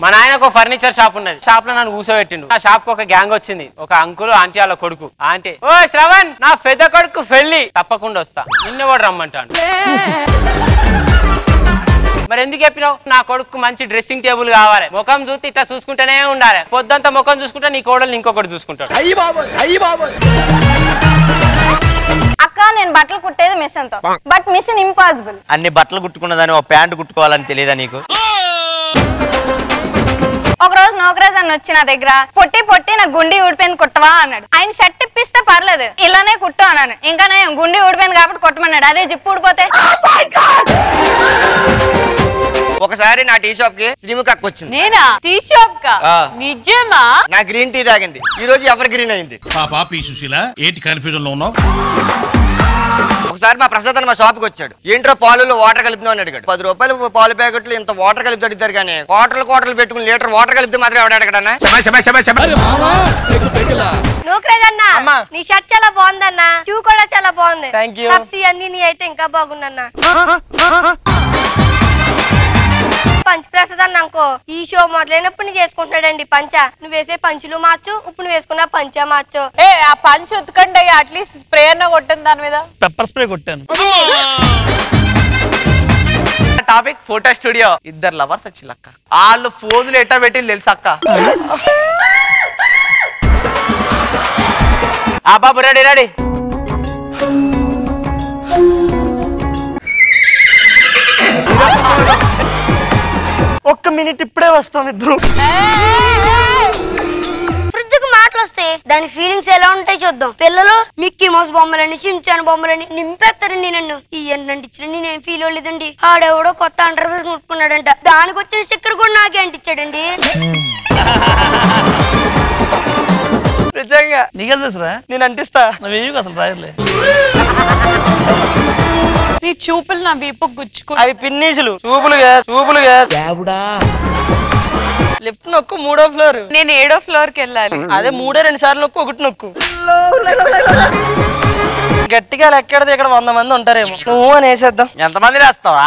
మా నాయనకు furniture shop ఉన్నది షాప్ లో నన్ను కూసోబెట్టిండు ఆ షాప్ కు ఒక గ్యాంగ్ వచ్చింది ఒక అంకుల్ ఆంటీ వాళ్ళ కొడుకు ఆంటీ ఓ శ్రవణ్ నా పెద్ద కొడుకు పెళ్లి తప్పకుండా వస్తా నిన్న కూడా రమ్మంటాను మరి ఎందుకు చెప్పినావు నా కొడుకు మంచి డ్రెస్సింగ్ టేబుల్ కావాలి ముఖం చూసి ఇట్లా చూసుకుంటూనే ఉండాలి పొద్దంతా ముఖం చూసుకుంటే నీ కోడలు ఇంకొకటి చూసుకుంటాడు అక్క నేను బట్టలు కుట్టేది మిషన్ తో బట్ మిషన్ ఇంపాసిబుల్ అన్ని బట్టలు కుట్టుకున్నదని ఒక ప్యాంటు కుట్టుకోవాలని తెలియదా నీకు ఒక రోజు నోకరాజ్ అని వచ్చి నా దగ్గర పొట్టి పొట్టి నా గుండి ఊడిపోయింది కుట్టవా అన్నాడు ఆయన షర్ట్ ఇప్పిస్తే పర్లేదు ఇలానే కుట్టు అన్నాను ఇంకా నేను గుండి ఊడిపోయింది కాబట్టి కుట్టమన్నాడు అదే జిప్పు ఊడిపోతే ఒకసారి నా టీ షాప్ కి శ్రీముఖ అక్క వచ్చింది నేనా టీ షాప్ కా ఆ. నిజమా నా గ్రీన్ టీ తాగింది ఈ రోజు ఎవర్ గ్రీన్ అయింది పాప పి సుశీల ఏంటి కన్ఫ్యూజన్ లో ఉన్నావు ఒకసారి మా ప్రసాద్ అని మా షాప్ కి వచ్చాడు ఏంట్రో పాలులో వాటర్ కలుపుదాం అని అడిగాడు పది రూపాయలు పాలు ప్యాకెట్లు ఇంత వాటర్ కలిపి అడుగుతారు కానీ కోటలు కోటలు పెట్టుకుని లీటర్ వాటర్ కలిపితే మాత్రం ఎవడ అడగడన్నా నూకరాజ్ అన్న నీ షర్ట్ చాలా బాగుందన్న షూ కూడా చాలా బాగుంది Thank you. కప్సీ అన్ని నీ అయితే ఇంకా బాగుందన్న పంచప్రసాద్ అన్న అనుకో ఈ షో మొదలైనప్పుడు నీ చేసుకుంటున్నాడండి పంచ నువ్వు వేసే పంచులు మార్చు ఇప్పుడు నువ్వు వేసుకున్న పంచ మార్చు ఏ ఆ పంచ్ ఉతకండి అయ్యా అట్లీస్ట్ స్ప్రే అన్న కొట్టండి దాని మీద పెప్పర్ స్ప్రే కొట్టాను టాపిక్ ఫోటో స్టూడియో ఇద్దరు లవర్స్ వచ్చి లక్క వాళ్ళు ఫోజులు ఎట్టా పెట్టి తెలుసు అక్క ఆ బాబు రెడీ రెడీ ఒక్క మినిట్ ఇప్పుడే వస్తాం ఇద్దరు ఫ్రిడ్జ్ కు మాటలు వస్తే దాని ఫీలింగ్స్ ఎలా ఉంటాయి చూద్దాం పిల్లలు మిక్కీ మౌస్ బొమ్మలని చించాను బొమ్మలని నింపేస్తారండి నన్ను ఈ ఎండంటిచ్చిన నేనేం ఫీల్ అవ్వలేదండి ఆడెవడో కొత్త అండర్వేర్ కొనుక్కున్నాడంట దానికి వచ్చిన స్టిక్కర్ కూడా నాకే అంటించాడండి నిజంగా నీకెళ్ళ తెలుసురా నేను అంటిస్తా నువ్వు వేయకు అసలు రాయర్లే నీ చూపులు నా వీపు గుచ్చుకో అవి పిన్నీసులు చూపులుగా చూపులుగా లెఫ్ట్ నొక్కు మూడో ఫ్లోర్ నేను ఏడో ఫ్లోర్ కి వెళ్ళాలి అదే మూడే రెండు సార్లు నొక్కు ఒకటి నొక్కు గట్టిగా లెక్కెడితే ఇక్కడ వంద మంది ఉంటారేమో నువ్వు అని వేసేద్దాం ఎంతమంది రాస్తావా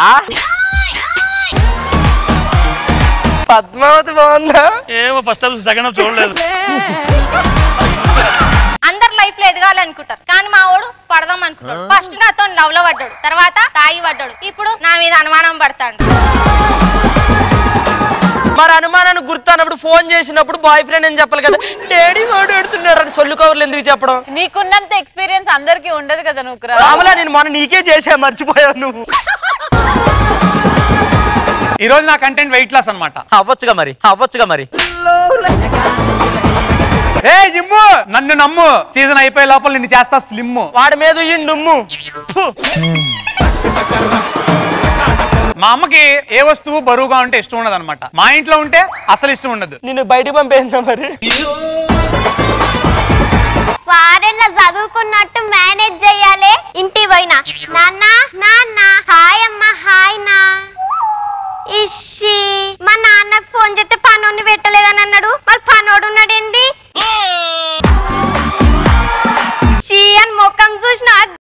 పద్మావతి బాగుందా ఏమో ఫస్ట్ సెకండ్ చూడలేదు అందరు లైఫ్ లో ఎదగాలనుకుంటారు కానీ మా వాడు పడదాం అనుకుంటాడు ఫస్ట్ నాతో లవ్ లో పడ్డాడు తర్వాత తాగి పడ్డాడు ఇప్పుడు నా మీద అనుమానం పడతాడు మరి అనుమానాన్ని గుర్తు అన్నప్పుడు ఫోన్ చేసినప్పుడు బాయ్ ఫ్రెండ్ అని చెప్పాలి కదా డాడీ వాడు ఎడుతున్నారు అని సొల్లు కవర్లు ఎందుకు చెప్పడం నీకున్నంత ఎక్స్పీరియన్స్ అందరికి ఉండదు కదా నువ్వు రాములా నేను మొన్న నీకే చేసా మర్చిపోయావు నువ్వు ఈ రోజు నా కంటెంట్ వెయిట్ లాస్ అన్నమాట అవ్వచ్చుగా మరి అవ్వచ్చుగా మరి ఏ జిమ్ము నన్ను నమ్ము సీజన్ అయిపోయే లోపల నిన్ను చేస్తా స్లిమ్ వాడి మీద ఈ దుమ్ము ఫు. మా అమ్మకి ఏ వస్తువు బరువుగా ఉంటే ఇష్టం ఉండదు అనమాట మా ఇంట్లో ఉంటే అసలు ఇష్టం ఉండదు నిన్ను బయటికి పంపేందా మరి ఫారెన్ లో చదువుకున్నట్టు మేనేజ్ చెయ్యాలి ఇంటి పోయినా నాన్న నాన్న హాయ్ అమ్మ హాయ్ నా ఇషి మా నాన్నకు ఫోన్ చేస్తే పనోడిని పెట్టలేదని అన్నాడు మరి పనోడు ఉన్నాడేంది షీ అని ముఖం చూసిన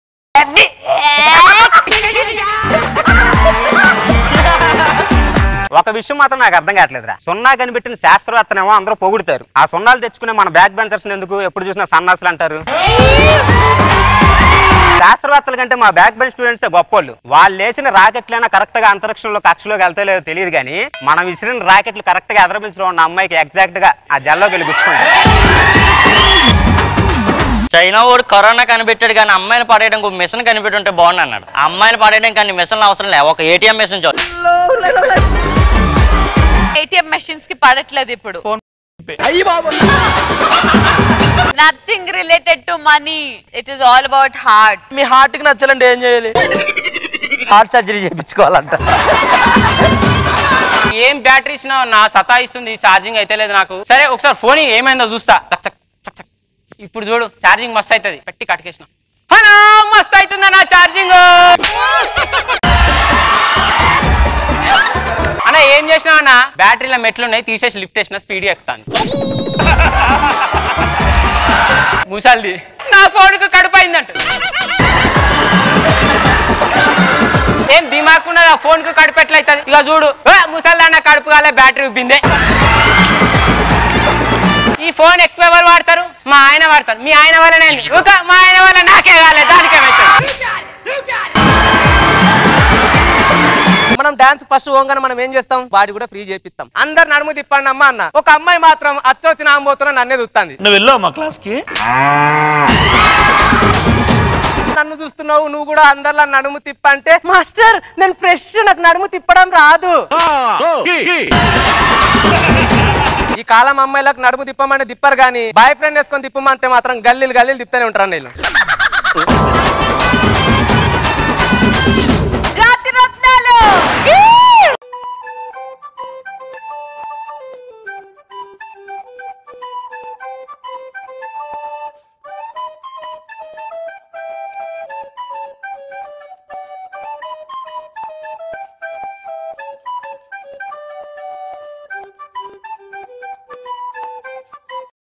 ఒక విషయం మాత్రం నాకు అర్థం కావట్లేదురా సున్నా కనిపెట్టిన శాస్త్రవేత్తనేమో అందరూ పొగుడుతారు ఆ సున్నాలు తెచ్చుకునే మన బ్యాక్ బెంచర్స్ ఎందుకు ఎప్పుడు చూసినా సన్నాసులు అంటారు శాస్త్రవేత్తల కంటే మా బ్యాక్ బెంచ్ స్టూడెంట్స్ గొప్పోళ్ళు వాళ్ళు వేసిన రాకెట్లైనా కరెక్ట్ గా అంతరిక్షంలో కక్షలోకి వెళ్తలేదో తెలియదు కానీ మనం విసిరిన రాకెట్లు కరెక్ట్ గా ఎదరబించలో ఉన్న అమ్మాయికి ఎగ్జాక్ట్ గా ఆ జల్లోకి వెళ్ళి గుచ్చుకున్నాయి చైనా వాడు కరోనా కనిపెట్టాడు కానీ అమ్మాయిని పడేయడానికి ఒక మిషన్ కనిపెట్టుంటే బాగుండు అన్నాడు ఆ అమ్మాయిని పడేయడం కానీ మిషన్ అవసరం లేదు ఒక ఏటీఎం మిషన్ చాలు ఏటీఎం మెషిన్స్ కి పడట్లేదు ఇప్పుడు nothing related to money it is all about heart మీ హార్ట్ కి నచ్చాలంటే ఏం చేయాలి హార్ట్ సర్జరీ చేయించుకోవాలంట ఏం బ్యాటరీ ఇచ్చినా నా సతాయిస్తుంది ఛార్జింగ్ అయితే లేదు నాకు సరే ఒకసారి ఫోన్ ఏమైందో చూస్తా చక్ చక్ చక్ చక్ ఇప్పుడు చూడు ఛార్జింగ్ మస్తు అవుతుంది పెట్టి కటికేసిన హలో మస్తు అవుతుందా నా ఛార్జింగ్ అన్న ఏం చేసినా అన్న బ్యాటరీలో మెట్లు ఉన్నాయి తీసేసి లిఫ్ట్ చేసిన స్పీడ్ ఎక్కుతాను ముసల్ది నా ఫోన్కు కడుపు అయిందంట ఏం ధీమా దిమాకున్నది ఆ ఫోన్ కు కడుపు ఎట్లయితుంది ఇక చూడు ఏ, ముసల్దాన్న కడుపు కాలే బ్యాటరీ ఉబ్బిందే ఈ ఫోన్ ఎక్కువ ఎవరు వాడతారు మా ఆయన వాడతారు మీ ఆయన వల్లనే అండి. ఒక మా ఆయన వల్ల నాకే కాలే దానికేమైతుంది మనం డాన్స్ ఫస్ట్ పోగానే మనం ఏం చేస్తాం బాడీ కూడా ఫ్రీ చేపిస్తాం అందరు నడుము తిప్పండి అమ్మ అన్న ఒక అమ్మాయి మాత్రం అచ్చొచ్చిన ఆంబోతున్నా నన్నే చూస్తుంది నువ్వు వెళ్ళావు మా క్లాస్ కి నన్ను చూస్తున్నావు నువ్వు కూడా అందరిలా నడుము తిప్పంటే మాస్టర్ నేను ఫ్రెష్ నాకు నడుము తిప్పడం రాదు ఈ కాలం అమ్మాయిలకు నడుము తిప్పమంటే తిప్పరు కానీ బాయ్ ఫ్రెండ్ వేసుకొని తిప్పమంటే మాత్రం గల్లీలు గల్లీలు తిప్పుతూనే ఉంటారు నేను జాతి రత్నాలు ఈ!